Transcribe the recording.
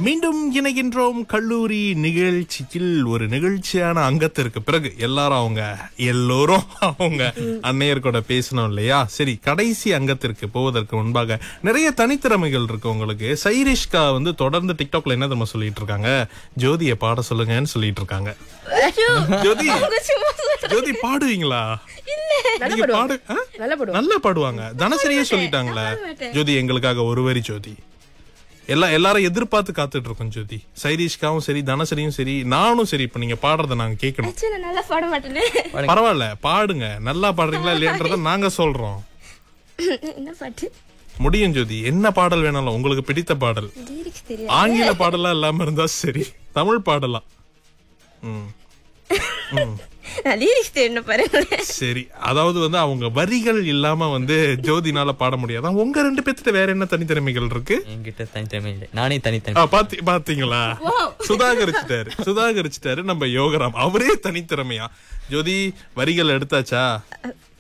மீண்டும் இணைகின்றோம் கல்லூரி நிகழ்ச்சியில் ஒரு நிகழ்ச்சியான அங்கத்திற்கு பிறகு எல்லாரும் அவங்க எல்லோரும் அவங்க அன்னையர் கூட பேசணும் இல்லையா சரி கடைசி அங்கத்திற்கு போவதற்கு முன்பாக நிறைய தனித்திறமைகள் இருக்கு உங்களுக்கு சைரிஷ்கா வந்து தொடர்ந்து டிக்டாக்ல என்ன தெரியுமா சொல்லிட்டு இருக்காங்க ஜோதியை பாட சொல்லுங்கன்னு சொல்லிட்டு இருக்காங்க ஜோதி ஜோதி பாடுவீங்களா நீங்க பாடு ஆ? நல்லா போடுவோம் நல்லா பாடுவாங்க தனசரியே சொல்லிட்டாங்களே ஜோதி எங்களுக்காக ஒரு வரி ஜோதி எல்லா எல்லாரும் எதிர்பார்த்து காத்துட்டு இருக்கோம் ஜோதி சைரீஷ்காவும் சரி தனசரியும் சரி நானும் சரி இப்ப நீங்க பாடுறத நாங்க கேட்கணும் ஆக்சுவலி நான் நல்லா பாட மாட்டேனே பரவாயில்ல பாடுங்க நல்லா பாடுறீங்களா இல்லையன்றத நாங்க சொல்றோம் என்ன பாட்டு முடியும் ஜோதி என்ன பாடல் வேணாலும் உங்களுக்கு பிடித்த பாடல் லிரிக்ஸ் தெரியாது ஆங்கில பாடலா இல்லாம இருந்தா சரி தமிழ் பாடலாம் ம் நான் லிரிக்ஸ் தெரியணும் பாருங்க சரி அதாவது வந்து அவங்க வரிகள் இல்லாம வந்து ஜோதினால பாட முடியாது உங்க ரெண்டு பேர்த்திட்ட வேற என்ன தனித்திறமைகள் இருக்கு என்கிட்ட தனித்திறமை இல்லை நானே தனித்தனி ஆ, பாத்தி பாத்தீங்களா சுதாகரிச்சுட்டாரு சுதாகரிச்சுட்டாரு நம்ம யோகராம் அவரே தனித்திறமையா ஜோதி வரிகள் எடுத்தாச்சா